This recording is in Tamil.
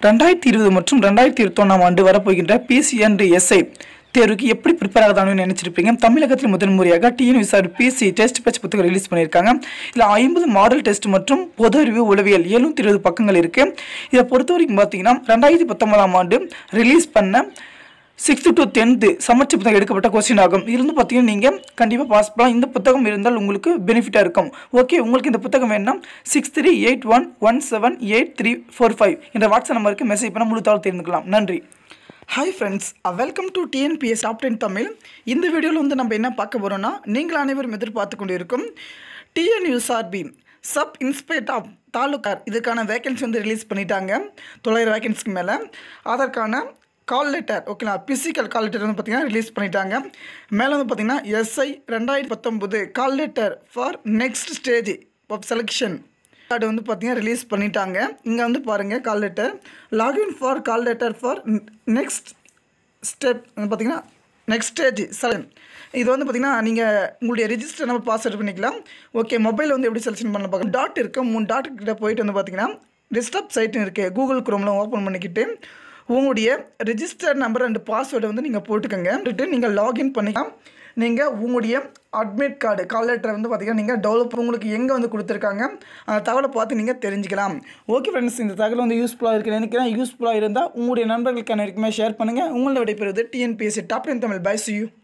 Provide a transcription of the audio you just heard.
ரெண்டாயிரத்தி இருபது மற்றும் ரெண்டாயிரத்தி இருபத்தொன்னாம் ஆண்டு வரப்போகின்ற பிசி அண்ட் எஸ்ஐ தேர்வுக்கு எப்படி ப்ரிப்பேர் ஆகதானு நினைச்சிருப்பீங்க தமிழகத்தில் முதல் முறையாக டிஎன் விசார் பிசி டெஸ்ட் பேட்ச் புத்தகம் ரிலீஸ் பண்ணியிருக்காங்க இதில் ஐம்பது மாடல் டெஸ்ட் மற்றும் பொது அறிவு உளவியல் எழுநூத்தி இருபது பக்கங்கள் இருக்கு இதை பொறுத்த வரைக்கும் பார்த்தீங்கன்னா ரெண்டாயிரத்தி பத்தொன்பதாம் ஆண்டு ரிலீஸ் பண்ண சிக்ஸ்த்து டு டென்த்து சமச்ச புத்தகம் எடுக்கப்பட்ட கொஸ்டின் ஆகும் இருந்து பார்த்தீங்கன்னா நீங்கள் கண்டிப்பாக பாஸ் பண்ணலாம் இந்த புத்தகம் இருந்தால் உங்களுக்கு பெனிஃபிட்டாக இருக்கும் ஓகே உங்களுக்கு இந்த புத்தகம் வேணும்னா six three eight one one seven eight three four five என்ற வாட்ஸ்அப் நம்பருக்கு மெசேஜ் பண்ண முழு தகவல் தெரிந்துக்கலாம் நன்றி hi friends welcome to TNPS top ten Tamil இந்த வீடியோவில் வந்து நம்ம என்ன பார்க்க போகிறோம்னா நீங்கள் அனைவரும் எதிர்பார்த்து கொண்டிருக்கும் டிஎன்யூஎஸ்ஆர்பி சப் இன்ஸ்பெக்டர் ஆஃப் தாலுக்கார் இதுக்கான வேகன்சி வந்து ரிலீஸ் பண்ணிட்டாங்க தொள்ளாயிரம் வேகன்சிக்கு மேலே அதற்கான கால் லெட்டர் ஓகேங்களா பிசிக்கல் கால் லெட்டர் வந்து பார்த்திங்கன்னா ரிலீஸ் பண்ணிட்டாங்க மேலே வந்து பார்த்திங்கன்னா எஸ்ஐ ரெண்டாயிரத்தி பத்தொம்போது call letter for next stage of selection card வந்து பார்த்தீங்கன்னா ரிலீஸ் பண்ணிட்டாங்க இங்கே வந்து பாருங்கள் call letter login for call letter for next step வந்து பார்த்தீங்கன்னா நெக்ஸ்ட் ஸ்டேஜ் செலன் இது வந்து பார்த்தீங்கன்னா நீங்கள் உங்களுடைய ரிஜிஸ்டர் நம்பர் பாஸ்வேர்ட் பண்ணிக்கலாம் ஓகே மொபைல் வந்து எப்படி செலெக்ஷன் பண்ண பார்க்கலாம் டாட் இருக்குது மூணு டாட் கிட்ட போயிட்டு வந்து பார்த்தீங்கன்னா டிஸ்டர்ப் சைட்னு இருக்குது கூகுள் குரோமில் ஓப்பன் பண்ணிக்கிட்டு உங்களுடைய ரிஜிஸ்டர் நம்பர் அண்ட் பாஸ்வேர்டை வந்து நீங்கள் போட்டுக்கோங்க போட்டுட்டு நீங்கள் லாகின் பண்ணிக்கலாம் நீங்கள் உங்களுடைய அட்மிட் கார்டு கால் லெட்டரை வந்து பார்த்தீங்கன்னா நீங்கள் டெவலப் உங்களுக்கு எங்கே வந்து கொடுத்துருக்காங்க அந்த தகவலை பார்த்து நீங்கள் தெரிஞ்சுக்கலாம் ஓகே ஃப்ரெண்ட்ஸ் இந்த தகவல் வந்து யூஸ்ஃபுல்லாக இருக்குன்னு நினைக்கிறேன் யூஸ்ஃபுல்லாக இருந்தால் உங்களுடைய நண்பர்களுக்கான இருக்குமே ஷேர் பண்ணுங்கள் உங்களை விடைபெறுவது TNPSC top ten Tamil bye see you